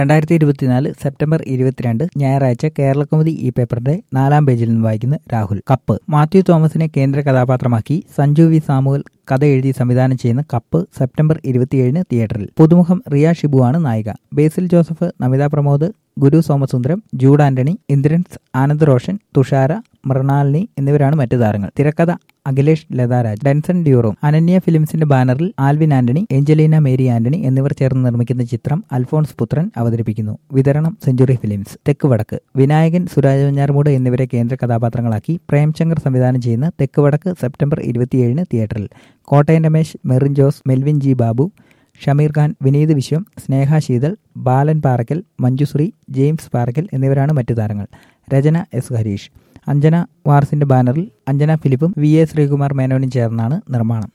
രണ്ടായിരത്തി ഇരുപത്തിനാല് സെപ്റ്റംബർ ഇരുപത്തിരണ്ട് ഞായറാഴ്ച കേരളകൗമുദി ഈ പേപ്പറിന്റെ നാലാം പേജിൽ നിന്ന് വായിക്കുന്ന രാഹുൽ കപ്പ് മാത്യു തോമസിനെ കേന്ദ്ര കഥാപാത്രമാക്കി സഞ്ജു വി സാമുവൽ കഥ എഴുതി സംവിധാനം ചെയ്യുന്ന കപ്പ് സെപ്റ്റംബർ ഇരുപത്തിയേഴിന് തിയേറ്ററിൽ പുതുമുഖം റിയ ഷിബുവാണ് നായിക ബേസിൽ ജോസഫ് നമിത പ്രമോദ് ഗുരു സോമസുന്ദരം ജൂഡ് ആന്റണി ഇന്ദ്രൻസ് ആനന്ദ് റോഷൻ തുഷാര മൃണാലിനി എന്നിവരാണ് മറ്റു താരങ്ങൾ തിരക്കഥ അഖിലേഷ് ലതാരാജ് ഡെൻസൺ ഡ്യൂറോ അനന്യ ഫിലിംസിന്റെ ബാനറിൽ ആൽവിൻ ആന്റണി ഏഞ്ചലീന മേരി ആന്റണി എന്നിവർ ചേർന്ന് നിർമ്മിക്കുന്ന ചിത്രം അൽഫോൺസ് പുത്രൻ അവതരിപ്പിക്കുന്നു വിതരണം സെഞ്ചുറി ഫിലിംസ് തെക്ക് വടക്ക് വിനായകൻ സുരാജ് വഞ്ഞാർമൂട് എന്നിവരെ കേന്ദ്ര കഥാപാത്രങ്ങളാക്കി പ്രേംശങ്കർ സംവിധാനം ചെയ്യുന്ന തെക്ക് വടക്ക് സെപ്റ്റംബർ ഇരുപത്തിയേഴിന് തിയേറ്ററിൽ കോട്ടയം രമേശ് മെറിൻ ജോസ് മെൽവിൻ ജി ബാബു ഷമീർ ഖാൻ വിനീത് വിശ്വം സ്നേഹ ശീതൽ ബാലൻ പാറക്കൽ മഞ്ജുശ്രീ ജെയിംസ് പാറക്കൽ എന്നിവരാണ് മറ്റു താരങ്ങൾ രചന എസ് ഹരീഷ് അഞ്ജന വാർസിന്റെ ബാനറിൽ അഞ്ജന ഫിലിപ്പും വി എ ശ്രീകുമാർ മേനോനും ചേർന്നാണ് നിർമ്മാണം